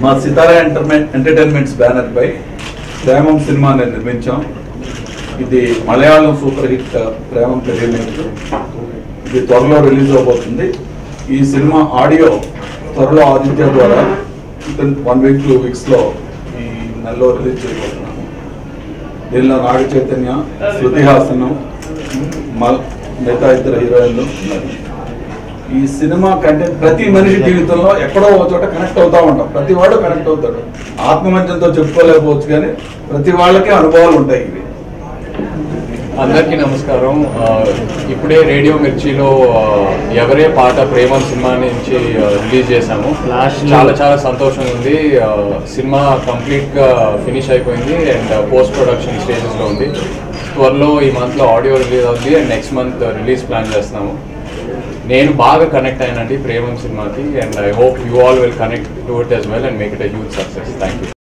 మా Sithara entertain entertainments banner పై ప్రేమం సినిమాని నిర్మించాం ఇది Malayalam super hit Premam remake ఇది త్వరలో రిలీజ్ అవబోతుంది ఈ సినిమా ఆడియో త్వరలో ఆదిత్య ద్వారా వన్ వీక్ టూ వీక్స్లో ఈ నెలలో రిలీజ్ చేయబోతున్నాము దీనిలో నాగ చైతన్య శృతి హాసనం మల్ మిగతా ఇద్దరు హీరోయిన్లు ఉన్నారు. ఈ సినిమా కంటే ప్రతి మనిషి జీవితంలో ఎక్కడో ఒక చోట కనెక్ట్ అవుతా ఉంటాం ప్రతి వాడు కనెక్ట్ అవుతాడు ఆత్మమధ్యంతో చెప్పుకోలేకపోవచ్చు కానీ ప్రతి వాళ్ళకి అనుభవాలు ఉంటాయి ఇవి అందరికీ నమస్కారం ఆ, ఇప్పుడే రేడియో మిర్చిలో ఆ, ఎవరే పాట ప్రేమ సినిమా నుంచి ఆ, రిలీజ్ చేశాము చాలా చాలా సంతోషంగా ఉంది ఆ, సినిమా కంప్లీట్ గా ఫినిష్ అయిపోయింది అండ్ పోస్ట్ ప్రొడక్షన్ స్టేజెస్ లో ఉంది త్వరలో ఈ మంత్ లో ఆడియో రిలీజ్ అవుతుంది and next month release plan చేస్తున్నాము నేను బాగా కనెక్ట్ అయినట్టు ప్రేమం సినిమాకి and I hope you all will connect to it as well and make it a huge success thank you